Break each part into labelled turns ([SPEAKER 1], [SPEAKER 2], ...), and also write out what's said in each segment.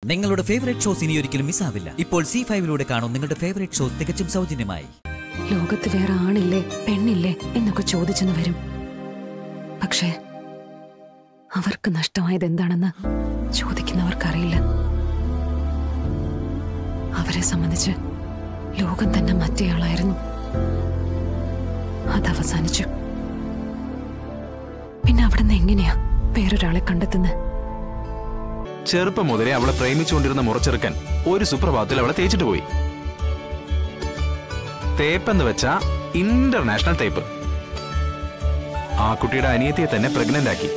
[SPEAKER 1] നിങ്ങളുടെ favourite shows ഇനി ഒരിക്കലും മിസ്സാവില്ല ഇപ്പോൾ സി ഫൈവിലൂടെ കാണും നിങ്ങളുടെ ഫേവറേറ്റ് ഷോ തികച്ചും സൗജന്യമായി
[SPEAKER 2] ലോകത്ത് വേറെ ആണില്ലേ പെണ്ണില്ലേ എന്നൊക്കെ ചോദിച്ചെന്ന് വരും പക്ഷേ അവർക്ക് നഷ്ടമായത് എന്താണെന്ന് ചോദിക്കുന്നവർക്കറിയില്ല അവരെ സംബന്ധിച്ച് ലോകം തന്നെ മറ്റേയാളായിരുന്നു അത് അവസാനിച്ചു പിന്നെ അവിടുന്ന് എങ്ങനെയാ വേറൊരാളെ കണ്ടെത്തുന്നത്
[SPEAKER 3] ചെറുപ്പം മുതലേ അവളെ പ്രേമിച്ചുകൊണ്ടിരുന്ന മുറച്ചെറുക്കൻ ഒരു സുപ്രഭാതത്തിൽ അവളെ തേച്ചിട്ട് പോയി തേപ്പെന്ന് വെച്ചാ ഇന്റർനാഷണൽ തേപ്പ് ആ കുട്ടിയുടെ അനിയത്തിയെ തന്നെ പ്രഗ്നന്റ് ആക്കി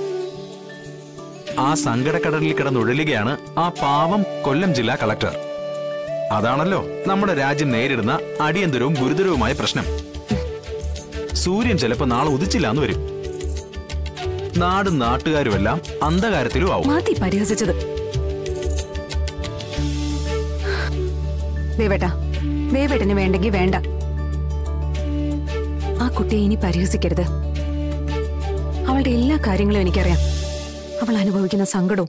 [SPEAKER 3] ആ സങ്കടക്കടലിൽ കിടന്നുഴലുകയാണ് ആ പാവം കൊല്ലം ജില്ലാ കളക്ടർ അതാണല്ലോ നമ്മുടെ രാജ്യം നേരിടുന്ന അടിയന്തരവും ഗുരുതരവുമായ പ്രശ്നം സൂര്യൻ ചിലപ്പോ നാളെ ഉദിച്ചില്ല എന്ന് വരും നാടും നാട്ടുകാരുമെല്ലാം അന്ധകാരത്തിലും ആവും
[SPEAKER 2] മാറ്റി പരിഹസിച്ചത് ദേവേട്ടാ ദേവേട്ടന് വേണ്ടെങ്കിൽ വേണ്ട ആ കുട്ടിയെ ഇനി പരിഹസിക്കരുത് അവളുടെ എല്ലാ കാര്യങ്ങളും എനിക്കറിയാം അവൾ അനുഭവിക്കുന്ന സങ്കടവും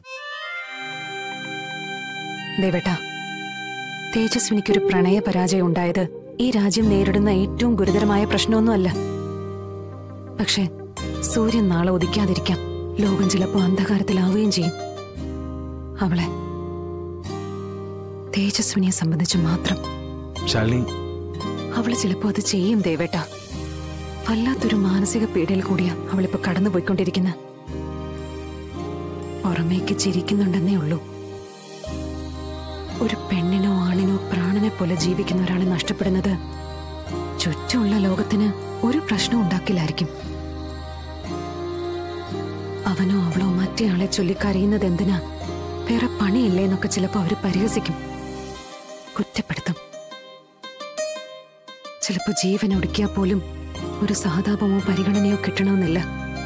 [SPEAKER 2] ദേവേട്ടാ തേജസ്വിനിക്കൊരു പ്രണയ പരാജയം ഉണ്ടായത് ഈ രാജ്യം നേരിടുന്ന ഏറ്റവും ഗുരുതരമായ പ്രശ്നമൊന്നുമല്ല പക്ഷേ സൂര്യൻ നാളെ ഉദിക്കാതിരിക്കാം ലോകം ചിലപ്പോ അന്ധകാരത്തിലാവുകയും ചെയ്യും അവളെ തേജസ്വിനിയെ സംബന്ധിച്ച് മാത്രം
[SPEAKER 3] ശാലിനി
[SPEAKER 2] അവള് ചിലപ്പോ അത് ചെയ്യും ദേവേട്ട വല്ലാത്തൊരു മാനസിക പീഡയിൽ കൂടിയാ അവളിപ്പോ കടന്നുപോയിക്കൊണ്ടിരിക്കുന്ന പുറമേക്ക് ചിരിക്കുന്നുണ്ടെന്നേ ഉള്ളൂ ഒരു പെണ്ണിനോ ആണിനോ പ്രാണനെ പോലെ ജീവിക്കുന്ന ഒരാളെ നഷ്ടപ്പെടുന്നത് ചുറ്റുമുള്ള ലോകത്തിന് ഒരു പ്രശ്നം ഉണ്ടാക്കില്ലായിരിക്കും അവനോ അവളോ മറ്റേയാളെ ചൊല്ലിക്കരയുന്നത് എന്തിനാ വേറെ പണിയില്ലേ എന്നൊക്കെ ചിലപ്പോ അവര് പരിഹസിക്കും കുറ്റപ്പെടുത്തും ചിലപ്പോ ജീവൻ ഒടുക്കിയാൽ പോലും ഒരു സഹതാപമോ പരിഗണനയോ കിട്ടണമെന്നില്ല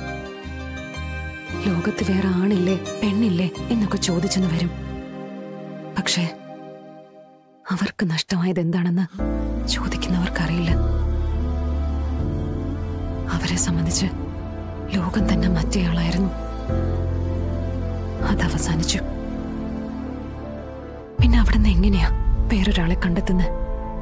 [SPEAKER 2] ലോകത്ത് വേറെ ആണില്ലേ പെണ്ണില്ലേ എന്നൊക്കെ ചോദിച്ചെന്ന് വരും പക്ഷേ അവർക്ക് നഷ്ടമായത് എന്താണെന്ന് ചോദിക്കുന്നവർക്കറിയില്ല അവരെ സംബന്ധിച്ച് ലോകം തന്നെ മറ്റേയാളായിരുന്നു അത് അവസാനിച്ചു പിന്നെ അവിടുന്ന് എങ്ങനെയാ വേറൊരാളെ കണ്ടെത്തുന്നത്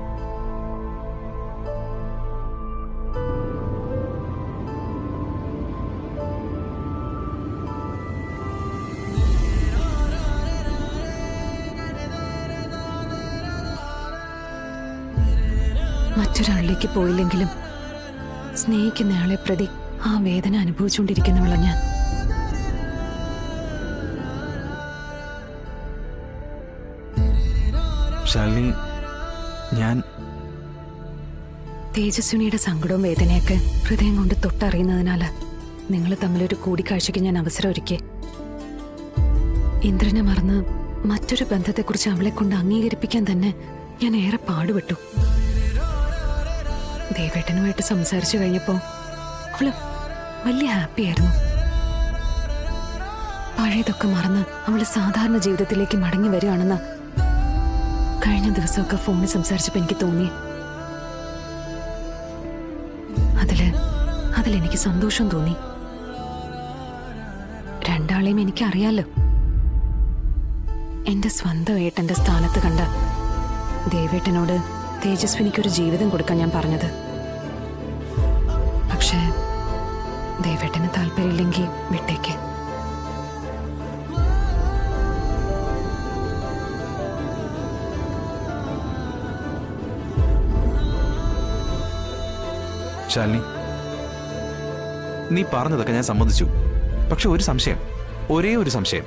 [SPEAKER 2] മറ്റൊരാളിലേക്ക് പോയില്ലെങ്കിലും സ്നേഹിക്കുന്നയാളെ പ്രതി ആ വേദന അനുഭവിച്ചുകൊണ്ടിരിക്കുന്നവളാ ഞാൻ
[SPEAKER 3] ശാലിനി ഞാൻ
[SPEAKER 2] തേജസ്വിനിയുടെ സങ്കടവും വേദനയൊക്കെ ഹൃദയം കൊണ്ട് തൊട്ടറിയുന്നതിനാല് നിങ്ങൾ തമ്മിലൊരു കൂടിക്കാഴ്ചയ്ക്ക് ഞാൻ അവസരം ഒരുക്കി ഇന്ദ്രനെ മറന്ന് മറ്റൊരു ബന്ധത്തെക്കുറിച്ച് അവളെ കൊണ്ട് അംഗീകരിപ്പിക്കാൻ തന്നെ ഞാൻ ഏറെ പാടുപെട്ടു ദേവേട്ടനുമായിട്ട് സംസാരിച്ചു കഴിഞ്ഞപ്പോ അവള് വലിയ ഹാപ്പി ആയിരുന്നു പഴയതൊക്കെ മറന്ന് അവള് സാധാരണ ജീവിതത്തിലേക്ക് മടങ്ങി വരികയാണെന്ന് കഴിഞ്ഞ ദിവസമൊക്കെ ഫോണിൽ സംസാരിച്ചപ്പോ എനിക്ക് തോന്നി അതില് അതിലെനിക്ക് സന്തോഷം തോന്നി രണ്ടാളെയും എനിക്കറിയാലോ എന്റെ സ്വന്തം ഏട്ടന്റെ സ്ഥാനത്ത് കണ്ട ദേവേട്ടനോട് തേജസ്വിനിക്കൊരു ജീവിതം കൊടുക്കാൻ ഞാൻ പറഞ്ഞത് പക്ഷേ ദേവേട്ടന് താല്പര്യമില്ലെങ്കിൽ വിട്ടേക്ക്
[SPEAKER 3] ശാലിനി നീ പറഞ്ഞതൊക്കെ ഞാൻ സമ്മതിച്ചു പക്ഷെ ഒരു സംശയം ഒരേ ഒരു സംശയം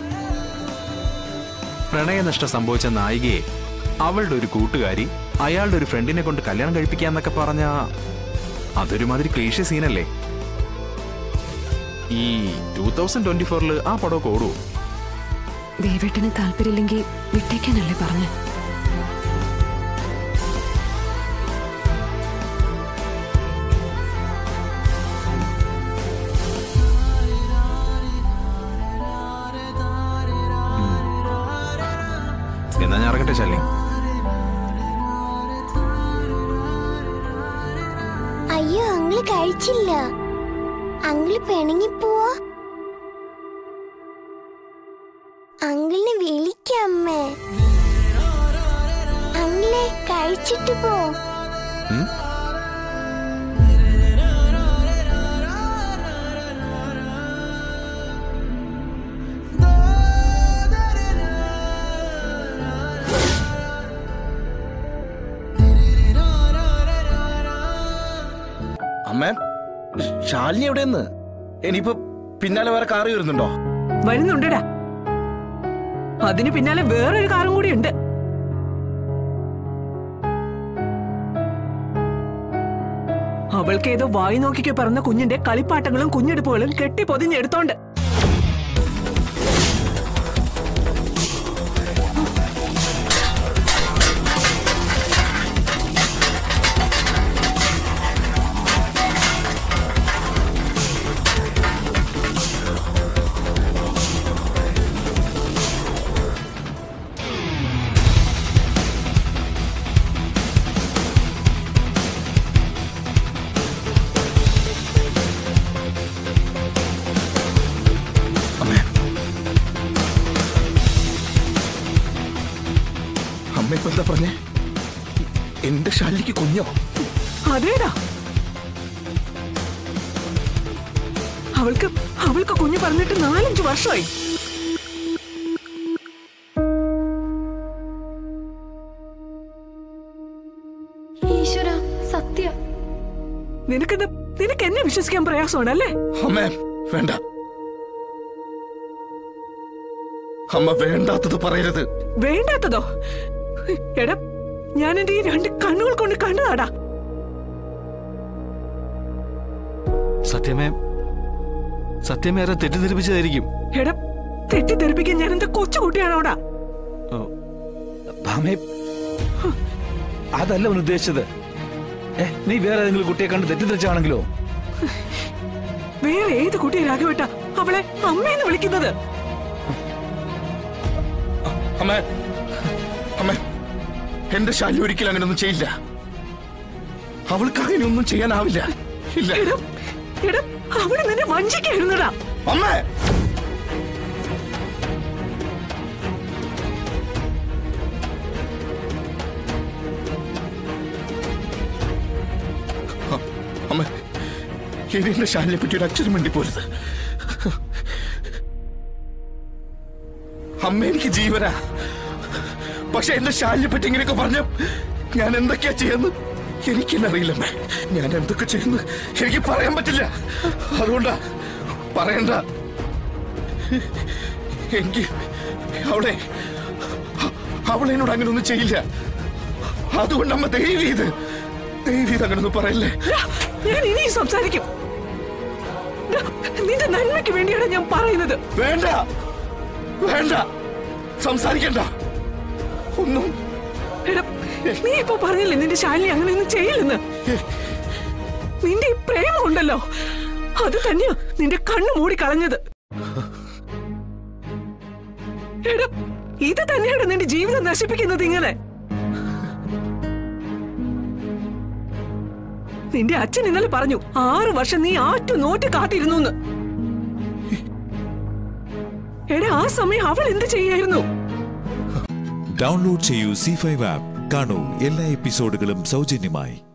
[SPEAKER 3] പ്രണയനഷ്ടം സംഭവിച്ച നായികയെ അവളുടെ ഒരു കൂട്ടുകാരി അയാളുടെ ഒരു ഫ്രണ്ടിനെ കൊണ്ട് കല്യാണം കഴിപ്പിക്കാന്നൊക്കെ പറഞ്ഞ അതൊരു മാതിരി ക്ലീശ സീനല്ലേ ഈ ടൂ തൗസൻഡ് ട്വന്റി ഫോറിൽ ആ പടമൊക്കെ ഓടുവോ
[SPEAKER 2] ദേവേട്ടന് താല്പര്യമില്ലെങ്കിൽ വിട്ടേക്കാനല്ലേ പറഞ്ഞ്
[SPEAKER 3] എന്നാ ഞാൻ ഇറങ്ങട്ടെ ശാലിനി
[SPEAKER 4] അയ്യോ അങ്കിള് കഴിച്ചില്ല അങ്കിള് പിണങ്ങി പോവാ അങ്കിളിനെ വിളിക്കാ അമ്മേ അങ്ങളെ കഴിച്ചിട്ട് പോ
[SPEAKER 5] അമ്മേ ശാലിനി എവിടെയെന്ന് ഇനിയിപ്പോ പിന്നാലെ വേറെ കാറ് വരുന്നുണ്ടോ
[SPEAKER 6] വരുന്നുണ്ടടാ അതിന് പിന്നാലെ വേറൊരു കാറും കൂടി ഉണ്ട് അവൾക്ക് ഏതോ വായി നോക്കിക്ക് പറഞ്ഞ കുഞ്ഞിന്റെ കളിപ്പാട്ടങ്ങളും കുഞ്ഞെടുപ്പുകളും കെട്ടി പൊതിഞ്ഞെടുത്തോണ്ട്
[SPEAKER 5] അമ്മേ അമ്മ ഇപ്പൊ എന്താ പറഞ്ഞേ എന്റെ ശാലിനിക്ക് കുഞ്ഞോ
[SPEAKER 6] അതേടാ അവൾക്ക് അവൾക്ക് കുഞ്ഞു പറഞ്ഞിട്ട് നാലഞ്ചു വർഷമായി
[SPEAKER 7] ഈശ്വര സത്യം
[SPEAKER 6] നിനക്കിത് നിനക്ക് എന്നെ വിശ്വസിക്കാൻ പ്രയാസമാണ് അല്ലേ
[SPEAKER 5] അമ്മേ വേണ്ട അമ്മ വേണ്ടാത്തത് പറയരുത്
[SPEAKER 6] വേണ്ടാത്തതോ എടാ ഞാൻ എന്റെ ഈ രണ്ട് കണ്ണുകൾ കൊണ്ട് കണ്ടതാടാ
[SPEAKER 8] സത്യമേ സത്യമേറെ തെറ്റിദ്ധരിപ്പിച്ചതായിരിക്കും
[SPEAKER 6] എടാ തെറ്റിദ്ധരിപ്പിക്കാൻ ഞാൻ എന്താ കൊച്ചുകുട്ടിയാണോടാ
[SPEAKER 8] ഭാമേ അതല്ല അവൻ ഉദ്ദേശിച്ചത് ഏ നീ വേറെ ഏതെങ്കിലും കുട്ടിയെ കണ്ട് തെറ്റിദ്ധരിച്ചാണെങ്കിലോ
[SPEAKER 6] വേറെ ഏത് കുട്ടിയെ രാഘവട്ട അവളെ അമ്മയെന്ന് വിളിക്കുന്നത്
[SPEAKER 5] അമ്മേ അമ്മേ എന്റെ ശാലി ഒരിക്കലും അങ്ങനെയൊന്നും ചെയ്യില്ല അവൾക്ക് അങ്ങനെയൊന്നും ചെയ്യാനാവില്ല ഇല്ല
[SPEAKER 6] എടാ എടാ അവള് നിന്നെ വഞ്ചിക്കായിരുന്നടാ
[SPEAKER 5] അമ്മേ അ- അമ്മ ഇനി എന്റെ ശാലിനെ പറ്റി ഒരു അക്ഷരം വേണ്ടി പോരുത് അമ്മ എനിക്ക് ജീവനാ പക്ഷെ എന്റെ ശാലിനെ പറ്റി ഇങ്ങനെയൊക്കെ പറഞ്ഞ ഞാൻ എന്തൊക്കെയാ ചെയ്യുന്നു എനിക്കെന്നെ അറിയില്ലമ്മേ ഞാൻ എന്തൊക്കെ ചെയ്യുന്നു എനിക്ക് പറയാൻ പറ്റില്ല അതുകൊണ്ടാ പറയണ്ട എനിക്ക് അവളെ അവളെ എന്നോട് അങ്ങനെ ഒന്നും ചെയ്യില്ല അതുകൊണ്ട് അമ്മ ദൈവം ഇത് ദൈവം ഇത് അങ്ങനെ ഒന്നും പറയല്ലേ
[SPEAKER 6] എടാ, ഞാൻ ഇനിയും സംസാരിക്കും എടാ, നിന്റെ നന്മയ്ക്ക് വേണ്ടിയാണ് ഞാൻ പറയുന്നത്
[SPEAKER 5] വേണ്ട വേണ്ട സംസാരിക്കണ്ട ഒന്നും
[SPEAKER 6] എടാ നീ ഇപ്പൊ പറഞ്ഞില്ലേ നിന്റെ ശാലിനി അങ്ങനെയൊന്നും ചെയ്യില്ലെന്ന് നിന്റെ ഈ പ്രേമം ഉണ്ടല്ലോ അത് തന്നെയാ നിന്റെ കണ്ണു മൂടി കളഞ്ഞത് എടാ ഇത് തന്നെയാണ് നിന്റെ ജീവിതം നശിപ്പിക്കുന്നത് ഇങ്ങനെ നിന്റെ അച്ഛൻ ഇന്നലെ പറഞ്ഞു ആറു വർഷം നീ ആറ്റു നോറ്റ് കാത്തിരുന്നു എടാ ആ സമയം അവൾ എന്ത് ചെയ്യായിരുന്നു
[SPEAKER 9] ഡൗൺലോഡ് ചെയ്യൂ സി ഫൈവ് ആപ്പ് കാണൂ എല്ലാ എപ്പിസോഡുകളും സൗജന്യമായി